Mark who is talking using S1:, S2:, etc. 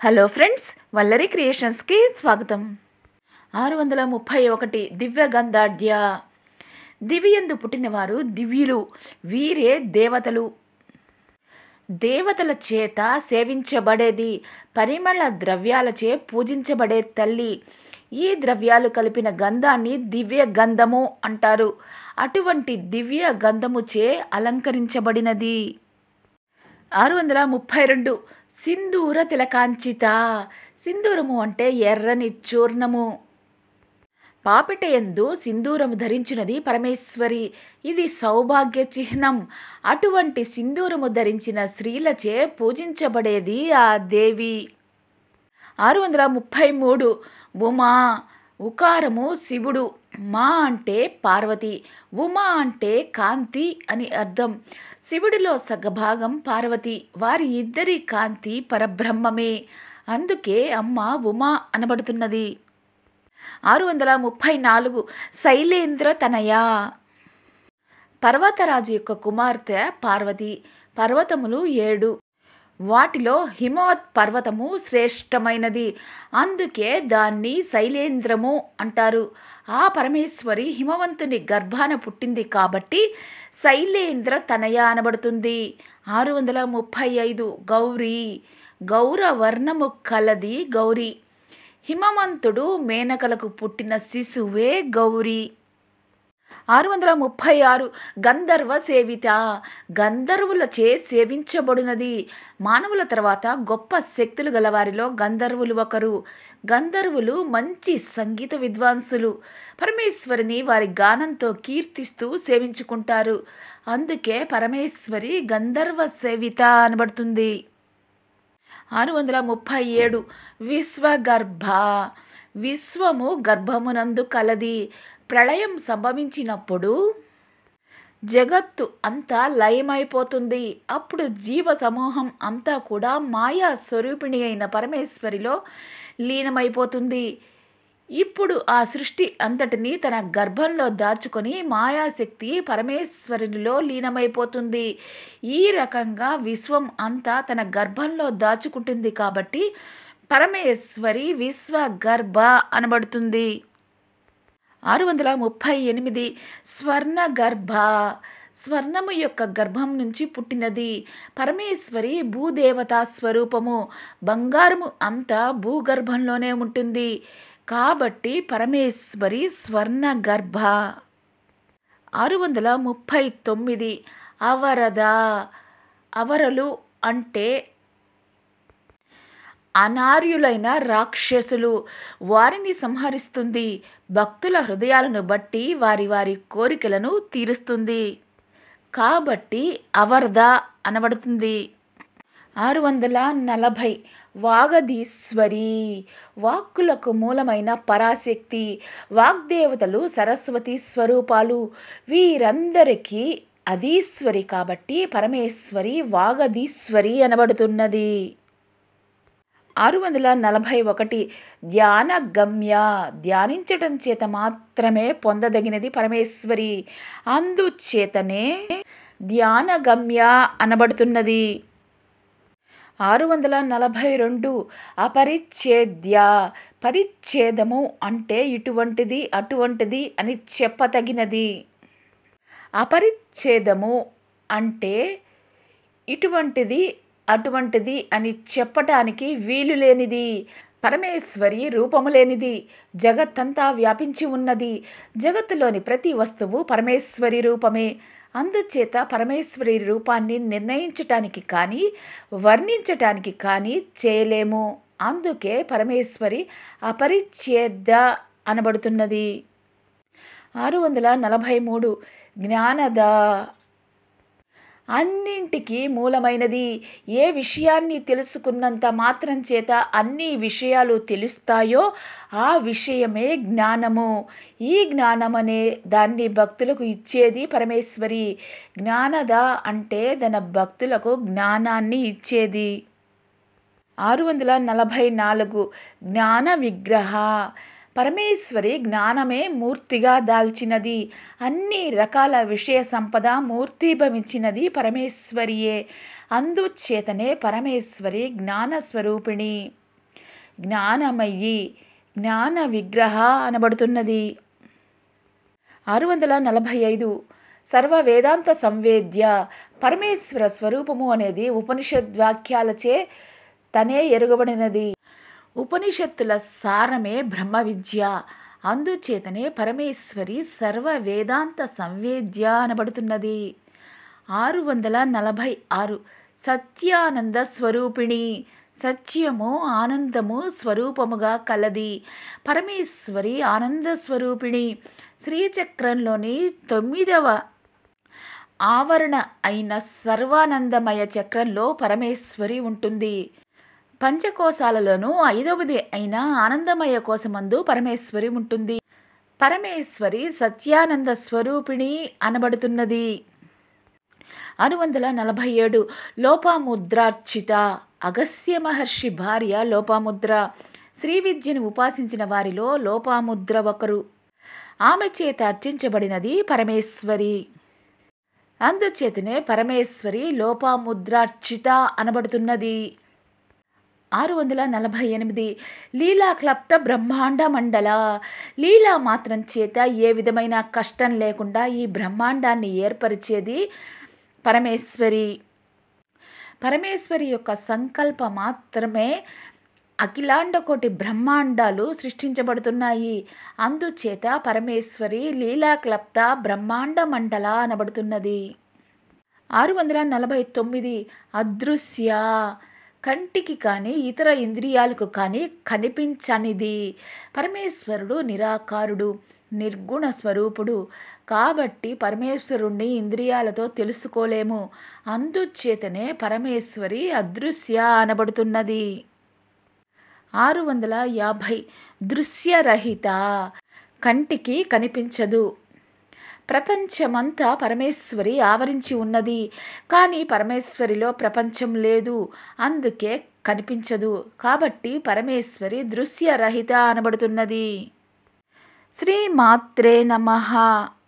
S1: hello friends వల్లరి క్రియేషన్స్కి స్వాగతం ఆరు వందల ముప్పై ఒకటి దివ్య గంధాఢ్య దివ్యందు పుట్టినవారు దివ్యులు వీరే దేవతలు దేవతల చేత సేవించబడేది పరిమళ ద్రవ్యాలచే పూజించబడే తల్లి ఈ ద్రవ్యాలు కలిపిన గంధాన్ని దివ్య గంధము అంటారు అటువంటి దివ్య గంధముచే అలంకరించబడినది ఆరు వందల ముప్పై రెండు సింధూర తిలకాంచిత సింధూరము అంటే ఎర్రని చూర్ణము పాపిటయందు సింధూరము ధరించినది పరమేశ్వరి ఇది సౌభాగ్య చిహ్నం అటువంటి సింధూరము ధరించిన స్త్రీలచే పూజించబడేది ఆ దేవి ఆరు వందల ముప్పై మూడు ఉమా ఉకారము శివుడు మా అంటే పార్వతి ఉమా అంటే కాంతి అని అర్థం శివుడిలో సగభాగం పార్వతి వారి ఇద్దరి కాంతి పరబ్రహ్మమే అందుకే అమ్మ ఉమా అనబడుతున్నది ఆరు వందల ముప్పై నాలుగు శైలేంద్ర తనయ పర్వతరాజు యొక్క కుమార్తె పార్వతి పర్వతములు ఏడు వాటిలో హిమవత్ పర్వతము శ్రేష్టమైనది అందుకే దాన్ని శైలేంద్రము అంటారు ఆ పరమేశ్వరి హిమవంతుని గర్భాన పుట్టింది కాబట్టి శైలేంద్ర తనయ అనబడుతుంది ఆరు వందల ముప్పై ఐదు గౌరీ గౌరవర్ణము కలది గౌరీ హిమవంతుడు మేనకలకు పుట్టిన శిశువే గౌరీ ఆరు వందల ముప్పై ఆరు గంధర్వ సేవిత గంధర్వులచే సేవించబడినది మానవుల తర్వాత గొప్ప శక్తులు గలవారిలో గంధర్వులు ఒకరు గంధర్వులు మంచి సంగీత విద్వాంసులు పరమేశ్వరిని వారి గానంతో కీర్తిస్తూ సేవించుకుంటారు అందుకే పరమేశ్వరి గంధర్వ సేవిత అనబడుతుంది ఆరు వందల ముప్పై ఏడు విశ్వగర్భ విశ్వము గర్భమునందు కలది ప్రళయం సంభవించినప్పుడు జగత్తు అంతా లయమైపోతుంది అప్పుడు జీవ సమూహం అంతా కూడా మాయా స్వరూపిణి అయిన పరమేశ్వరిలో లీనమైపోతుంది ఇప్పుడు ఆ సృష్టి అంతటిని తన గర్భంలో దాచుకొని మాయాశక్తి పరమేశ్వరునిలో లీనమైపోతుంది ఈ రకంగా విశ్వం అంతా తన గర్భంలో దాచుకుంటుంది కాబట్టి పరమేశ్వరి విశ్వగర్భ అనబడుతుంది ఆరు వందల ముప్పై ఎనిమిది స్వర్ణ గర్భ స్వర్ణము యొక్క గర్భం నుంచి పుట్టినది పరమేశ్వరి భూదేవతా స్వరూపము బంగారము అంతా భూగర్భంలోనే ఉంటుంది కాబట్టి పరమేశ్వరి స్వర్ణ గర్భ ఆరు వందల ముప్పై తొమ్మిది అవరద అవరలు అంటే అనార్యులైన రాక్షసులు వారిని సంహరిస్తుంది భక్తుల హృదయాలను బట్టి వారి వారి కోరికలను తీరుస్తుంది కాబట్టి అవరద అనబడుతుంది ఆరు వందల నలభై వాగదీశ్వరి వాక్కులకు మూలమైన పరాశక్తి వాగ్దేవతలు సరస్వతి స్వరూపాలు వీరందరికీ అధీశ్వరి కాబట్టి పరమేశ్వరి వాగదీశ్వరి అనబడుతున్నది ఆరు వందల నలభై ఒకటి ధ్యాన గమ్య ధ్యానించటం చేత మాత్రమే పొందదగినది పరమేశ్వరి అందుచేతనే ధ్యాన గమ్య అనబడుతున్నది ఆరు వందల నలభై రెండు అపరిచ్ఛేద్య పరిచ్ఛేదము అంటే ఇటువంటిది అటువంటిది అని చెప్పతగినది అపరిచ్ఛేదము అంటే ఇటువంటిది అటువంటిది అని చెప్పటానికి వీలు లేనిది పరమేశ్వరి రూపము లేనిది జగత్తంతా వ్యాపించి ఉన్నది జగత్తులోని ప్రతి వస్తువు పరమేశ్వరి రూపమే అందుచేత పరమేశ్వరి రూపాన్ని నిర్ణయించటానికి కానీ వర్ణించటానికి కానీ చేయలేము అందుకే పరమేశ్వరి అపరిచ్ఛేద అనబడుతున్నది ఆరు వందల నలభై మూడు జ్ఞానద అన్నింటికి మూలమైనది ఏ విషయాన్ని తెలుసుకున్నంత మాత్రం చేత అన్ని విషయాలు తెలుస్తాయో ఆ విషయమే జ్ఞానము ఈ జ్ఞానం అనే దాన్ని భక్తులకు ఇచ్చేది పరమేశ్వరి జ్ఞానద అంటే తన భక్తులకు జ్ఞానాన్ని ఇచ్చేది ఆరు వందల నలభై నాలుగు జ్ఞాన విగ్రహ పరమేశ్వరి జ్ఞానమే మూర్తిగా దాల్చినది అన్ని రకాల విషయ సంపద మూర్తిభవించినది పరమేశ్వరియే అందుచేతనే పరమేశ్వరి జ్ఞానస్వరూపిణి జ్ఞానమయ్యి జ్ఞాన విగ్రహ అనబడుతున్నది ఆరు వందల నలభై ఐదు సర్వ వేదాంత సంవేద్య పరమేశ్వర స్వరూపము అనేది ఉపనిషద్ వాక్యాలచే తనే ఎరుగబడినది ఉపనిషత్తుల సారమే బ్రహ్మ విద్య అందుచేతనే పరమేశ్వరి సర్వ వేదాంత సంవేద్య అనబడుతున్నది ఆరు వందల నలభై ఆరు సత్యానంద స్వరూపిణి సత్యము ఆనందము స్వరూపముగా కలది పరమేశ్వరి ఆనంద స్వరూపిణి శ్రీచక్రంలోని తొమ్మిదవ ఆవరణ అయిన సర్వానందమయ చక్రంలో పరమేశ్వరి ఉంటుంది పంచకోశాలలోనూ ఐదవది అయిన ఆనందమయ కోశమందు పరమేశ్వరి ఉంటుంది పరమేశ్వరి సత్యానంద స్వరూపిణి అనబడుతున్నది ఆరు వందల నలభై ఏడు లోపాముద్రార్చిత అగస్య మహర్షి భార్య లోపాముద్ర శ్రీ విద్యను ఉపాసించిన వారిలో లోపాముద్ర ఒకరు ఆమె చేత అర్చించబడినది పరమేశ్వరి అందుచేతనే పరమేశ్వరి లోపాముద్రార్చిత అనబడుతున్నది ఆరు వందల నలభై ఎనిమిది లీలా క్లప్త బ్రహ్మాండ మండల లీలా మాత్రం చేత ఏ విధమైన కష్టం లేకుండా ఈ బ్రహ్మాండాన్ని ఏర్పరిచేది పరమేశ్వరి పరమేశ్వరి యొక్క సంకల్ప మాత్రమే అఖిలాండకోటి బ్రహ్మాండాలు సృష్టించబడుతున్నాయి అందుచేత పరమేశ్వరి లీలాక్లప్త బ్రహ్మాండ మండల అనబడుతున్నది ఆరు వందల నలభై తొమ్మిది అదృశ్య కంటికి కానీ ఇతర ఇంద్రియాలకు కానీ కనిపించనిది పరమేశ్వరుడు నిరాకారుడు నిర్గుణ స్వరూపుడు కాబట్టి పరమేశ్వరుణ్ణి ఇంద్రియాలతో తెలుసుకోలేము అందుచేతనే పరమేశ్వరి అదృశ్య అనబడుతున్నది ఆరు వందల యాభై దృశ్యరహిత కంటికి కనిపించదు ప్రపంచమంతా పరమేశ్వరి ఆవరించి ఉన్నది కానీ పరమేశ్వరిలో ప్రపంచం లేదు అందుకే కనిపించదు కాబట్టి పరమేశ్వరి దృశ్యరహిత అనబడుతున్నది శ్రీమాత్రే నమః